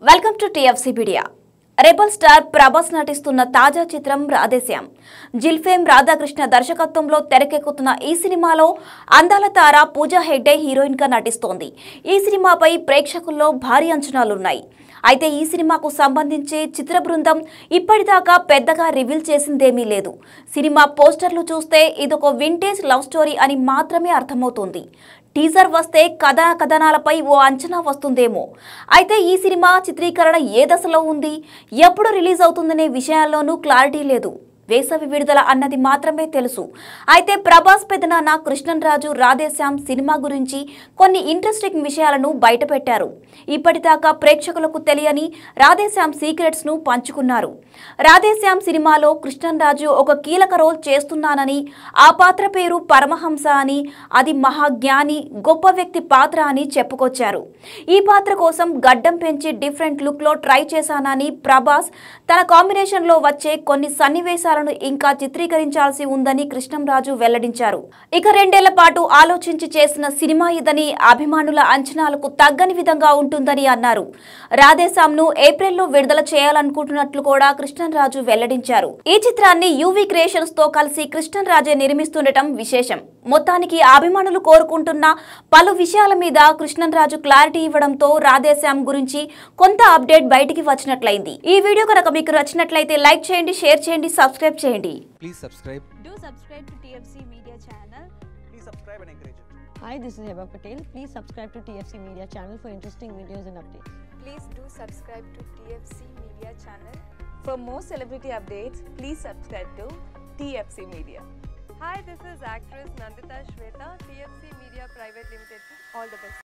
Welcome to TFC media rebel star Prabhas నటిస్తున్న తాజా చిత్రం రాధేశ్యాం జిల్ఫేం రాధాకృష్ణ దర్శకత్వంలో తెరకెక్కుతున్న ఈ సినిమాలో అందాల తార పూజా హెగ్డే హీరోయిన్ గా నటిస్తోంది ఈ సినిమాపై ప్రేక్షకుల్లో భారీ అంచనాలున్నాయి అయితే ఈ సినిమాకు సంబంధించి చిత్ర బృందం ఇప్పటిదాకా పెద్దగా రివీల్ చేసిందేమీ లేదు సినిమా పోస్టర్లు చూస్తే ఇదొక వింటేజ్ లవ్ స్టోరీ అని మాత్రమే అర్థమవుతుంది టీజర్ వస్తే కథా కథనాలపై ఓ అంచనా వస్తుందేమో అయితే ఈ సినిమా చిత్రీకరణ ఏ దశలో ఉంది ఎప్పుడు రిలీజ్ అవుతుందనే విషయాల్లోనూ క్లారిటీ లేదు వేసవి విడుదల అన్నది మాత్రమే తెలుసు అయితే ప్రభాస్ పెదనాన్న కృష్ణన్ రాజు రాధేశ్యామ్ సినిమా గురించి కొన్ని ఇంట్రెస్టింగ్ విషయాలను బయటపెట్టారు ఇప్పటిదాకా ప్రేక్షకులకు తెలియని రాధేశ్యామ్ సీక్రెట్స్ ను పంచుకున్నారు రాధేశ్యామ్ సినిమాలో కృష్ణన్ రాజు ఒక కీలక రోల్ చేస్తున్నానని ఆ పాత్ర పేరు పరమహంస అని అది మహాజ్ఞాని గొప్ప వ్యక్తి పాత్ర అని చెప్పుకొచ్చారు ఈ పాత్ర కోసం గడ్డం పెంచి డిఫరెంట్ లుక్ లో ట్రై చేశానని ప్రభాస్ తన కాంబినేషన్ లో వచ్చే కొన్ని సన్నివేశాలను ఇంకా చిత్రీకరించాల్సి ఉందని కృష్ణంరాజు వెల్లడించారు ఇక రెండేళ్ల పాటు ఆలోచించి చేసిన సినిమా ఇదని అభిమానుల అంచనాలకు తగ్గని విధంగా ఉంటుందని అన్నారు రాధేశాంను ఏప్రిల్లో విడుదల చేయాలనుకుంటున్నట్లు కూడా కృష్ణంరాజు వెల్లడించారు ఈ చిత్రాన్ని యూవీ క్రియేషన్స్ తో కలిసి కృష్ణంరాజే నిర్మిస్తుండటం విశేషం మొత్తానికి అభిమానులు కోరుకుంటున్న పలు విషయాల మీద కృష్ణంరాజు క్లారిటీ ఇవ్వడంతో రాధేశ్యామ్ గురించి కొంత అప్డేట్ బయటికి వచ్చినట్లయింది ఈ వీడియో కనుక మీకు నచ్చినట్లయితే లైక్ చేయండి షేర్ చేయండి సబ్స్క్రైబ్ చేయండి Please subscribe. Do subscribe to TFC Media channel. Please subscribe and encourage it. Hi, this is Heba Patel. Please subscribe to TFC Media channel for interesting videos and updates. Please do subscribe to TFC Media channel. For more celebrity updates, please subscribe to TFC Media. Hi, this is actress Nandita Shweta, TFC Media Private Limited. All the best.